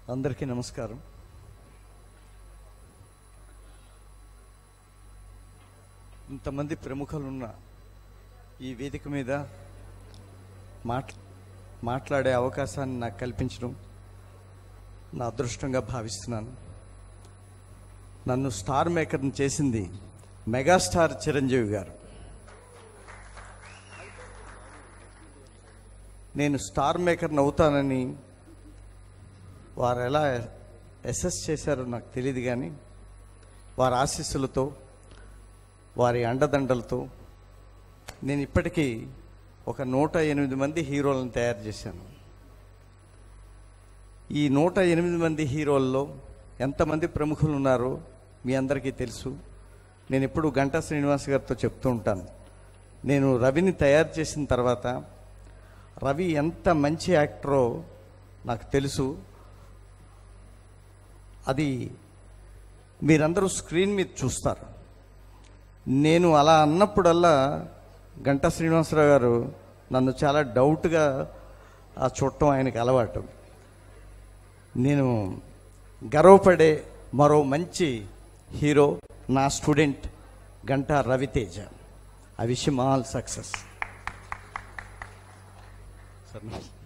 అందరికీ నమస్కారం ఇంతమంది ప్రముఖులున్న ఈ వేదిక మీద మాట్ మాట్లాడే అవకాశాన్ని నాకు కల్పించడం నా అదృష్టంగా భావిస్తున్నాను నన్ను స్టార్ మేకర్ని చేసింది మెగాస్టార్ చిరంజీవి గారు నేను స్టార్ మేకర్ని అవుతానని వారు ఎలా అసెస్ చేశారో నాకు తెలియదు కానీ వారి ఆశీస్సులతో వారి అండదండలతో నేను ఇప్పటికీ ఒక నూట ఎనిమిది మంది హీరోలను తయారు చేశాను ఈ నూట ఎనిమిది మంది హీరోల్లో ఎంతమంది ప్రముఖులు ఉన్నారో మీ అందరికీ తెలుసు నేను ఎప్పుడు గంటా శ్రీనివాస్ గారితో చెప్తూ ఉంటాను నేను రవిని తయారు చేసిన తర్వాత రవి ఎంత మంచి యాక్టరో నాకు తెలుసు అది మీరందరూ స్క్రీన్ మీద చూస్తారు నేను అలా అన్నప్పుడల్లా గంటా శ్రీనివాసరావు గారు నన్ను చాలా డౌట్గా ఆ చూడటం ఆయనకి అలవాటు నేను గర్వపడే మరో మంచి హీరో నా student Ganta Raviteja I wish all success sir